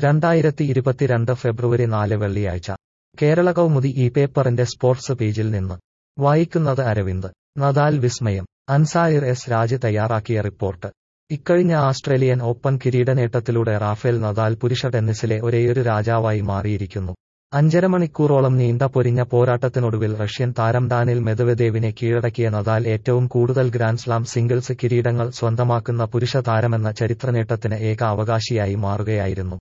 രണ്ടായിരത്തി ഇരുപത്തിരണ്ട് ഫെബ്രുവരി നാല് വെള്ളിയാഴ്ച കേരള കൗമുദി ഈ പേപ്പറിന്റെ സ്പോർട്സ് പേജിൽ നിന്ന് വായിക്കുന്നത് അരവിന്ദ് നദാൽ വിസ്മയം അൻസായിർ എസ് രാജ് തയ്യാറാക്കിയ റിപ്പോർട്ട് ഇക്കഴിഞ്ഞ ആസ്ട്രേലിയൻ ഓപ്പൺ കിരീടനേട്ടത്തിലൂടെ റാഫേൽ നദാൽ പുരുഷ ടെന്നീസിലെ ഒരേയൊരു രാജാവായി മാറിയിരിക്കുന്നു അഞ്ചര മണിക്കൂറോളം നീണ്ട പൊരിഞ്ഞ പോരാട്ടത്തിനൊടുവിൽ റഷ്യൻ താരം ഡാനിൽ മെദവദേവിനെ കീഴടക്കിയ നദാൽ ഏറ്റവും കൂടുതൽ ഗ്രാൻഡ്സ്ലാം സിംഗിൾസ് കിരീടങ്ങൾ സ്വന്തമാക്കുന്ന പുരുഷ താരമെന്ന ചരിത്രനേട്ടത്തിന് ഏക അവകാശിയായി മാറുകയായിരുന്നു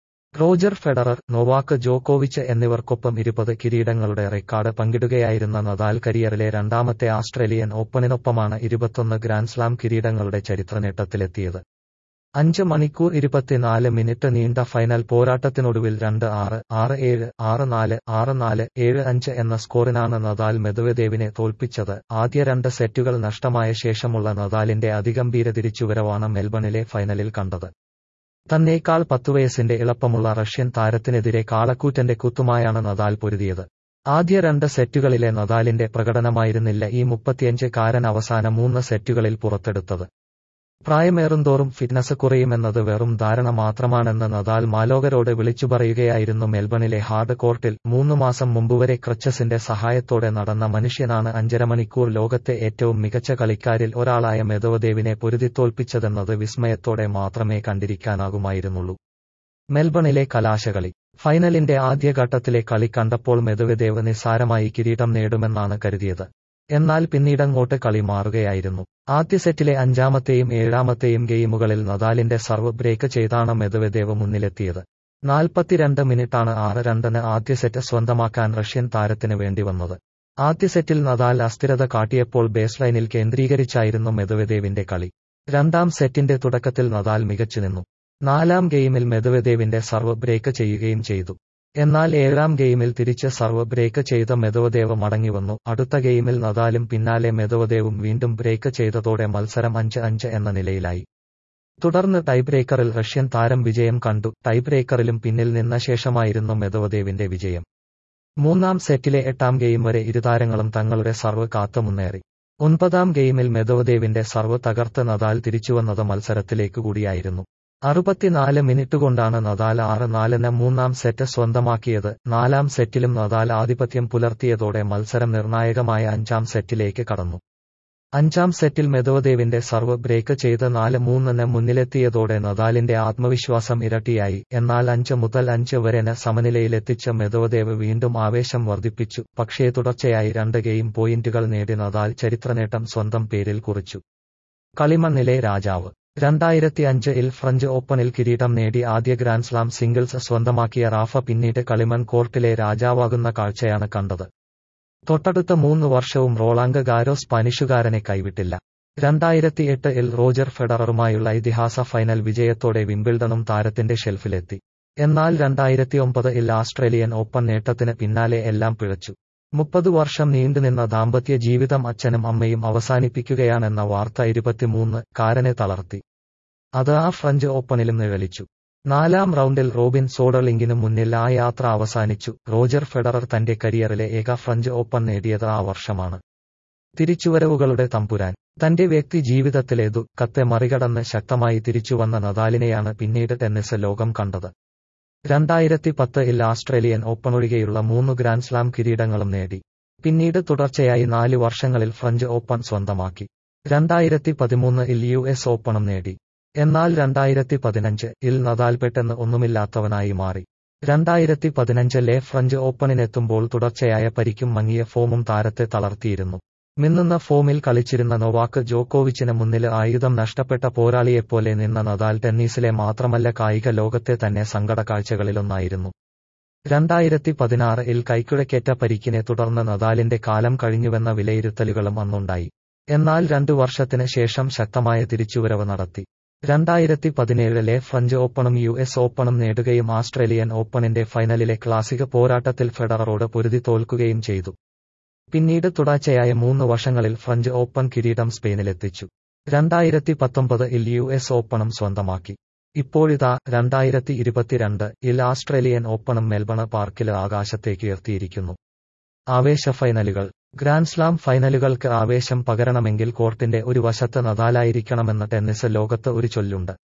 റോജർ ഫെഡറർ നൊവാക്ക് ജോക്കോവിച്ച് എന്നിവർക്കൊപ്പം ഇരുപത് കിരീടങ്ങളുടെ റെക്കോർഡ് പങ്കിടുകയായിരുന്ന നദാൽ കരിയറിലെ രണ്ടാമത്തെ ആസ്ട്രേലിയൻ ഓപ്പണിനൊപ്പമാണ് ഇരുപത്തൊന്ന് ഗ്രാൻഡ്സ്ലാം കിരീടങ്ങളുടെ ചരിത്രനേട്ടത്തിലെത്തിയത് അഞ്ച് മണിക്കൂർ ഇരുപത്തിനാല് മിനിറ്റ് നീണ്ട ഫൈനൽ പോരാട്ടത്തിനൊടുവിൽ രണ്ട് ആറ് ആറ് ഏഴ് ആറ് നാല് ആറ് നാല് ഏഴ് അഞ്ച് എന്ന സ്കോറിനാണ് നദാൽ മെദവദേവിനെ തോൽപ്പിച്ചത് ആദ്യ രണ്ട് സെറ്റുകൾ നഷ്ടമായ ശേഷമുള്ള നദാലിന്റെ അതിഗംഭീര തിരിച്ചുവരവാണ് മെൽബണിലെ ഫൈനലിൽ കണ്ടത് തന്നേക്കാൾ പത്തുവയസ്സിന്റെ ഇളപ്പമുള്ള റഷ്യൻ താരത്തിനെതിരെ കാളക്കൂറ്റന്റെ കുത്തുമായാണ് നദാൽ പൊരുതിയത് ആദ്യ രണ്ട് സെറ്റുകളിലെ നദാലിന്റെ പ്രകടനമായിരുന്നില്ല ഈ മുപ്പത്തിയഞ്ച് കാരൻ അവസാന മൂന്ന് സെറ്റുകളിൽ പുറത്തെടുത്തത് പ്രായമേറുന്തോറും ഫിറ്റ്നസ് കുറയുമെന്നത് വെറും ധാരണ മാത്രമാണെന്ന് നദാൽ മാലോകരോട് വിളിച്ചു പറയുകയായിരുന്നു മെൽബണിലെ ഹാർഡ് കോർട്ടിൽ മൂന്നു മാസം മുമ്പുവരെ ക്രച്ചസിന്റെ സഹായത്തോടെ നടന്ന മനുഷ്യനാണ് അഞ്ചര മണിക്കൂർ ലോകത്തെ ഏറ്റവും മികച്ച കളിക്കാരിൽ ഒരാളായ മെദവദേവിനെ പൊരുതിത്തോൽപ്പിച്ചതെന്നത് വിസ്മയത്തോടെ മാത്രമേ കണ്ടിരിക്കാനാകുമായിരുന്നുള്ളൂ മെൽബണിലെ കലാശകളി ഫൈനലിന്റെ ആദ്യഘട്ടത്തിലെ കളി കണ്ടപ്പോൾ മെദവദേവ് നിസ്സാരമായി കിരീടം നേടുമെന്നാണ് കരുതിയത് എന്നാൽ പിന്നീടങ്ങോട്ട് കളി മാറുകയായിരുന്നു ആദ്യ സെറ്റിലെ അഞ്ചാമത്തെയും ഏഴാമത്തെയും ഗെയിമുകളിൽ നദാലിന്റെ സർവ് ബ്രേക്ക് ചെയ്താണ് മെദവദേവ് മുന്നിലെത്തിയത് നാൽപ്പത്തിരണ്ട് മിനിറ്റാണ് ആറ് രണ്ടിന് ആദ്യ സെറ്റ് സ്വന്തമാക്കാൻ റഷ്യൻ താരത്തിന് വേണ്ടി വന്നത് ആദ്യ സെറ്റിൽ നദാൽ അസ്ഥിരത കാട്ടിയപ്പോൾ ബേസ് ലൈനിൽ കേന്ദ്രീകരിച്ചായിരുന്നു മെദവദേവിന്റെ കളി രണ്ടാം സെറ്റിന്റെ തുടക്കത്തിൽ നദാൽ മികച്ചുനിന്നു നാലാം ഗെയിമിൽ മെദവദേവിന്റെ സർവ് ബ്രേക്ക് ചെയ്യുകയും ചെയ്തു എന്നാൽ ഏഴാം ഗെയിമിൽ തിരിച്ച് സർവ് ബ്രേക്ക് ചെയ്ത മെദവദേവ് മടങ്ങിവന്നു അടുത്ത ഗെയിമിൽ നദാലും പിന്നാലെ മെദവദേവും വീണ്ടും ബ്രേക്ക് ചെയ്തതോടെ മത്സരം അഞ്ച് അഞ്ച് എന്ന നിലയിലായി തുടർന്ന് ടൈബ്രേക്കറിൽ റഷ്യൻ താരം വിജയം കണ്ടു ടൈബ്രേക്കറിലും പിന്നിൽ നിന്ന ശേഷമായിരുന്നു മെദവദേവിന്റെ വിജയം മൂന്നാം സെറ്റിലെ എട്ടാം ഗെയിം വരെ ഇരുതാരങ്ങളും തങ്ങളുടെ സർവ് കാത്തു മുന്നേറി ഒൻപതാം ഗെയിമിൽ മെദവദേവിന്റെ സർവ് തകർത്ത് നദാൽ തിരിച്ചുവന്നത് മത്സരത്തിലേക്ക് കൂടിയായിരുന്നു അറുപത്തിനാല് മിനിറ്റ് കൊണ്ടാണ് നദാൽ ആറ് നാലിന് മൂന്നാം സെറ്റ് സ്വന്തമാക്കിയത് നാലാം സെറ്റിലും നദാൽ ആധിപത്യം പുലർത്തിയതോടെ മത്സരം നിർണായകമായ അഞ്ചാം സെറ്റിലേക്ക് കടന്നു അഞ്ചാം സെറ്റിൽ മെദവദേവിന്റെ സർവ് ബ്രേക്ക് ചെയ്ത് നാല് മൂന്നിന് മുന്നിലെത്തിയതോടെ നദാലിന്റെ ആത്മവിശ്വാസം ഇരട്ടിയായി എന്നാൽ അഞ്ച് മുതൽ അഞ്ച് വരെന് സമനിലയിലെത്തിച്ച മെദവദേവ് വീണ്ടും ആവേശം വർദ്ധിപ്പിച്ചു പക്ഷേ തുടർച്ചയായി രണ്ട് ഗെയിം പോയിന്റുകൾ നേടി നദാൽ ചരിത്രനേട്ടം സ്വന്തം പേരിൽ കുറിച്ചു കളിമണ്ണിലെ രാജാവ് രണ്ടായിരത്തി അഞ്ചിൽ ഫ്രഞ്ച് ഓപ്പണിൽ കിരീടം നേടി ആദ്യ ഗ്രാൻഡ്സ്ലാം സിംഗിൾസ് സ്വന്തമാക്കിയ റാഫ പിന്നീട് കളിമൺ കോർട്ടിലെ രാജാവാകുന്ന കാഴ്ചയാണ് കണ്ടത് തൊട്ടടുത്ത മൂന്ന് വർഷവും റോളാങ്ക് ഗാരോ സ്പാനിഷുകാരനെ കൈവിട്ടില്ല രണ്ടായിരത്തി എട്ടിൽ റോജർ ഫെഡററുമായുള്ള ഇതിഹാസ ഫൈനൽ വിജയത്തോടെ വിംബിൾഡണും താരത്തിന്റെ ഷെൽഫിലെത്തി എന്നാൽ രണ്ടായിരത്തി ഒമ്പതിൽ ആസ്ട്രേലിയൻ ഓപ്പൺ നേട്ടത്തിന് പിന്നാലെ എല്ലാം പിഴച്ചു മുപ്പത് വർഷം നീണ്ടുനിന്ന ദാമ്പത്യ ജീവിതം അച്ഛനും അമ്മയും അവസാനിപ്പിക്കുകയാണെന്ന വാർത്ത ഇരുപത്തിമൂന്ന് കാരനെ തളർത്തി അത് ആ ഫ്രഞ്ച് ഓപ്പണിലും നിഴലിച്ചു നാലാം റൗണ്ടിൽ റോബിൻ സോഡർലിംഗിനു മുന്നിൽ ആ യാത്ര അവസാനിച്ചു റോജർ ഫെഡറർ തന്റെ കരിയറിലെ ഏക ഫ്രഞ്ച് ഓപ്പൺ നേടിയത് ആ വർഷമാണ് തിരിച്ചുവരവുകളുടെ തമ്പുരാൻ തന്റെ വ്യക്തി ജീവിതത്തിലെ ദുഃഖത്തെ മറികടന്ന് ശക്തമായി തിരിച്ചുവന്ന നദാലിനെയാണ് പിന്നീട് ടെന്നീസ് ലോകം കണ്ടത് രണ്ടായിരത്തി പത്തിൽ ആസ്ട്രേലിയൻ ഓപ്പൺ ഒഴികെയുള്ള മൂന്ന് ഗ്രാൻഡ്സ്ലാം കിരീടങ്ങളും നേടി പിന്നീട് തുടർച്ചയായി നാല് വർഷങ്ങളിൽ ഫ്രഞ്ച് ഓപ്പൺ സ്വന്തമാക്കി രണ്ടായിരത്തി പതിമൂന്നിൽ യു എസ് ഓപ്പണും നേടി എന്നാൽ രണ്ടായിരത്തി പതിനഞ്ച് ഇൽ നദാൽ പെട്ടെന്ന് ഒന്നുമില്ലാത്തവനായി മാറി രണ്ടായിരത്തി പതിനഞ്ചിലെ ഫ്രഞ്ച് ഓപ്പണിനെത്തുമ്പോൾ തുടർച്ചയായ പരിക്കും മങ്ങിയ ഫോമും താരത്തെ തളർത്തിയിരുന്നു മിന്നുന്ന ഫോമിൽ കളിച്ചിരുന്ന നൊവാക്ക് ജോക്കോവിച്ചിന് മുന്നിൽ ആയുധം നഷ്ടപ്പെട്ട പോരാളിയെപ്പോലെ നിന്ന നദാൽ ടെന്നീസിലെ മാത്രമല്ല കായിക ലോകത്തെ തന്നെ സങ്കട കാഴ്ചകളിലൊന്നായിരുന്നു രണ്ടായിരത്തി പതിനാറിൽ കൈക്കുഴക്കേറ്റ പരിക്കിനെ തുടർന്ന് നദാലിന്റെ കാലം കഴിഞ്ഞുവെന്ന വിലയിരുത്തലുകളും അന്നുണ്ടായി എന്നാൽ രണ്ടു വർഷത്തിന് ശേഷം ശക്തമായ തിരിച്ചുവരവ് നടത്തി രണ്ടായിരത്തി പതിനേഴിലെ ഫ്രഞ്ച് ഓപ്പണും യു എസ് ഓപ്പണും നേടുകയും ആസ്ട്രേലിയൻ ഓപ്പണിന്റെ ഫൈനലിലെ ക്ലാസിക് പോരാട്ടത്തിൽ ഫെഡററോട് പൊരുതി തോൽക്കുകയും ചെയ്തു പിന്നീട് തുടർച്ചയായ മൂന്ന് വർഷങ്ങളിൽ ഫ്രഞ്ച് ഓപ്പൺ കിരീടം സ്പെയിനിലെത്തിച്ചു രണ്ടായിരത്തി പത്തൊമ്പതിൽ യു എസ് ഓപ്പണും സ്വന്തമാക്കി ഇപ്പോഴിതാ രണ്ടായിരത്തി ഇരുപത്തിരണ്ട് ഇൽ ആസ്ട്രേലിയൻ ഓപ്പണും മെൽബണ് പാർക്കിൽ ആകാശത്തേക്കുയർത്തിയിരിക്കുന്നു ആവേശ ഫൈനലുകൾ ഗ്രാൻഡ്സ്ലാം ഫൈനലുകൾക്ക് ആവേശം പകരണമെങ്കിൽ കോർട്ടിന്റെ ഒരു വശത്ത് നദാലായിരിക്കണമെന്ന് ടെന്നീസ് ലോകത്ത് ഒരു ചൊല്ലുണ്ട്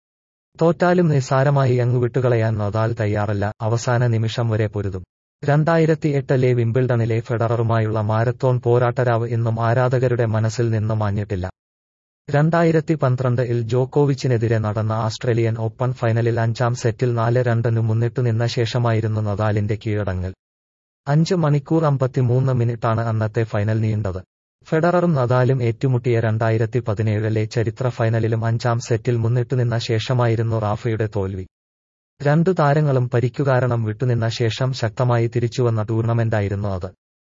തോറ്റാലും നിസ്സാരമായി അങ്ങ് വിട്ടുകളയാൻ നദാൽ തയ്യാറല്ല അവസാന നിമിഷം വരെ പൊരുതും രണ്ടായിരത്തി എട്ടിലെ വിംബിൾഡണിലെ ഫെഡററുമായുള്ള മാരത്തോൺ പോരാട്ടരാവ് ഇന്നും ആരാധകരുടെ മനസ്സിൽ നിന്ന് മാഞ്ഞിട്ടില്ല രണ്ടായിരത്തി പന്ത്രണ്ടിൽ ജോക്കോവിച്ചിനെതിരെ നടന്ന ആസ്ട്രേലിയൻ ഓപ്പൺ ഫൈനലിൽ അഞ്ചാം സെറ്റിൽ നാല് രണ്ടിന് മുന്നിട്ടു നിന്ന ശേഷമായിരുന്നു നദാലിന്റെ കീഴടങ്ങൽ അഞ്ച് മണിക്കൂർ അമ്പത്തിമൂന്ന് മിനിറ്റാണ് അന്നത്തെ ഫൈനൽ നീണ്ടത് ഫെഡററും നദാലും ഏറ്റുമുട്ടിയ രണ്ടായിരത്തി പതിനേഴിലെ ചരിത്ര ഫൈനലിലും അഞ്ചാം സെറ്റിൽ മുന്നിട്ടു നിന്ന ശേഷമായിരുന്നു റാഫയുടെ തോൽവി രണ്ടു താരങ്ങളും പരിക്കുകാരണം വിട്ടുനിന്ന ശേഷം ശക്തമായി തിരിച്ചുവന്ന ടൂർണമെന്റായിരുന്നു അത്